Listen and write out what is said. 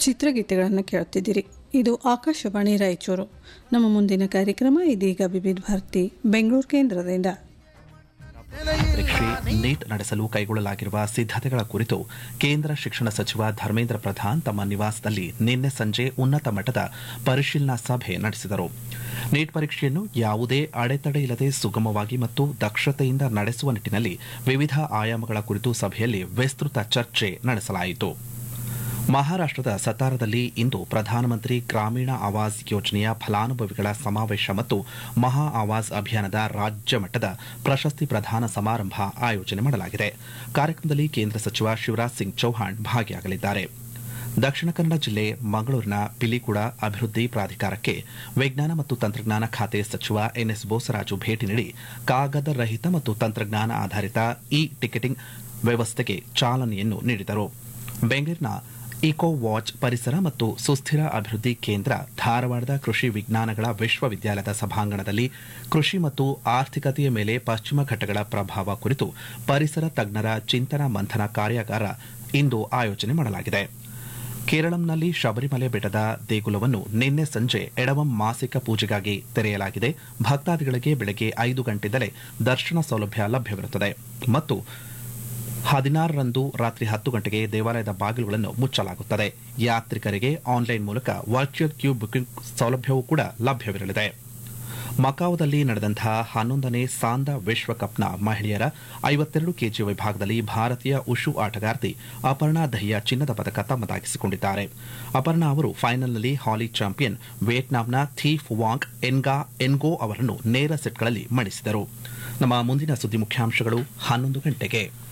ಚಿತ್ರಗೀತೆಗಳನ್ನು ಕೇಳುತ್ತಿದ್ದೀರಿ ಇದು ಆಕಾಶವಾಣಿ ರಾಯಚೂರು ನಮ್ಮ ಮುಂದಿನ ಕಾರ್ಯಕ್ರಮ ಇದೀಗ ವಿವಿಧ ಭಾರತಿ ಬೆಂಗಳೂರು ಕೇಂದ್ರದಿಂದ ಪರೀಕ್ಷೆ ನೀಟ್ ನಡೆಸಲು ಕೈಗೊಳ್ಳಲಾಗಿರುವ ಸಿದ್ಧತೆಗಳ ಕುರಿತು ಕೇಂದ್ರ ಶಿಕ್ಷಣ ಸಚಿವ ಧರ್ಮೇಂದ್ರ ಪ್ರಧಾನ್ ತಮ್ಮ ನಿವಾಸದಲ್ಲಿ ನಿನ್ನೆ ಸಂಜೆ ಉನ್ನತ ಮಟ್ಟದ ಪರಿಶೀಲನಾ ಸಭೆ ನಡೆಸಿದರು ನೀಟ್ ಪರೀಕ್ಷೆಯನ್ನು ಯಾವುದೇ ಅಡೆತಡೆ ಇಲ್ಲದೆ ಸುಗಮವಾಗಿ ಮತ್ತು ದಕ್ಷತೆಯಿಂದ ನಡೆಸುವ ನಿಟ್ಟಿನಲ್ಲಿ ವಿವಿಧ ಆಯಾಮಗಳ ಕುರಿತು ಸಭೆಯಲ್ಲಿ ವಿಸ್ತೃತ ಚರ್ಚೆ ನಡೆಸಲಾಯಿತು ಮಹಾರಾಷ್ಟದ ಸತಾರದಲ್ಲಿ ಇಂದು ಪ್ರಧಾನಮಂತ್ರಿ ಗ್ರಾಮೀಣ ಆವಾಸ್ ಯೋಜನೆಯ ಫಲಾನುಭವಿಗಳ ಸಮಾವೇಶ ಮತ್ತು ಮಹಾ ಆವಾಸ್ ಅಭಿಯಾನದ ರಾಜ್ಯ ಮಟ್ಟದ ಪ್ರಶಸ್ತಿ ಪ್ರದಾನ ಸಮಾರಂಭ ಆಯೋಜನೆ ಮಾಡಲಾಗಿದೆ ಕಾರ್ಯಕ್ರಮದಲ್ಲಿ ಕೇಂದ್ರ ಸಚಿವ ಶಿವರಾಜ್ ಸಿಂಗ್ ಚೌಹಾಣ್ ಭಾಗಿಯಾಗಲಿದ್ದಾರೆ ದಕ್ಷಿಣ ಕನ್ನಡ ಜಿಲ್ಲೆ ಮಂಗಳೂರಿನ ಪಿಲಿಕುಡ ಅಭಿವೃದ್ಧಿ ಪ್ರಾಧಿಕಾರಕ್ಕೆ ವಿಜ್ಞಾನ ಮತ್ತು ತಂತ್ರಜ್ಞಾನ ಖಾತೆ ಸಚಿವ ಎನ್ಎಸ್ ಬೋಸರಾಜು ಭೇಟಿ ನೀಡಿ ಕಾಗದ ರಹಿತ ಮತ್ತು ತಂತ್ರಜ್ಞಾನ ಆಧಾರಿತ ಇ ಟಿಕೆಟಿಂಗ್ ವ್ಯವಸ್ಥೆಗೆ ಚಾಲನೆಯನ್ನು ನೀಡಿದರು ಬೆಂಗಳೂರಿನ ಇಕೋ ವಾಚ್ ಪರಿಸರ ಮತ್ತು ಸುಸ್ಥಿರ ಅಭಿವೃದ್ಧಿ ಕೇಂದ್ರ ಧಾರವಾಡದ ಕೃಷಿ ವಿಜ್ಞಾನಗಳ ವಿಶ್ವವಿದ್ಯಾಲಯದ ಸಭಾಂಗಣದಲ್ಲಿ ಕೃಷಿ ಮತ್ತು ಆರ್ಥಿಕತೆಯ ಮೇಲೆ ಪಶ್ಚಿಮ ಘಟ್ಟಗಳ ಪ್ರಭಾವ ಕುರಿತು ಪರಿಸರ ತಜ್ಞರ ಚಿಂತನ ಮಂಥನ ಕಾರ್ಯಾಗಾರ ಇಂದು ಆಯೋಜನೆ ಮಾಡಲಾಗಿದೆ ಕೇರಳಂನಲ್ಲಿ ಶಬರಿಮಲೆ ಬೆಟ್ಟದ ದೇಗುಲವನ್ನು ನಿನ್ನೆ ಸಂಜೆ ಎಡವಂ ಮಾಸಿಕ ಪೂಜೆಗಾಗಿ ತೆರೆಯಲಾಗಿದೆ ಭಕ್ತಾದಿಗಳಿಗೆ ಬೆಳಗ್ಗೆ ಐದು ಗಂಟೆಯಿಂದಲೇ ದರ್ಶನ ಸೌಲಭ್ಯ ಲಭ್ಯವಿರುತ್ತದೆ ಮತ್ತು ಹದಿನಾರರಂದು ರಾತ್ರಿ ಹತ್ತು ಗಂಟೆಗೆ ದೇವಾಲಯದ ಬಾಗಿಲುಗಳನ್ನು ಮುಚ್ಚಲಾಗುತ್ತದೆ ಯಾತ್ರಿಕರಿಗೆ ಆನ್ಲೈನ್ ಮೂಲಕ ವರ್ಚುವಲ್ ಕ್ಯೂ ಬುಕಿಂಗ್ ಸೌಲಭ್ಯವೂ ಕೂಡ ಲಭ್ಯವಿರಲಿದೆ ಮಕಾವುದಲ್ಲಿ ನಡೆದಂತಹ ಹನ್ನೊಂದನೇ ಸಾಂದ ವಿಶ್ವಕಪ್ನ ಮಹಿಳೆಯರ ಐವತ್ತೆರಡು ಕೆಜಿ ವಿಭಾಗದಲ್ಲಿ ಭಾರತೀಯ ಉಷು ಆಟಗಾರ್ತಿ ಅಪರ್ಣಾ ದಹಿಯಾ ಚಿನ್ನದ ಪದಕ ತಮ್ಮದಾಗಿಸಿಕೊಂಡಿದ್ದಾರೆ ಅಪರ್ಣಾ ಅವರು ಫೈನಲ್ನಲ್ಲಿ ಹಾಲಿ ಚಾಂಪಿಯನ್ ವಿಯೆಟ್ನಾಂನ ಥೀಫ್ ವಾಂಗ್ ಎನ್ಗಾ ಎನ್ಗೋ ಅವರನ್ನು ನೇರ ಸೆಟ್ಗಳಲ್ಲಿ ಮಣಿಸಿದರು ನಮ್ಮ ಮುಂದಿನ ಸುದ್ದಿ ಮುಖ್ಯಾಂಶಗಳು ಹನ್ನೊಂದು ಗಂಟೆಗೆ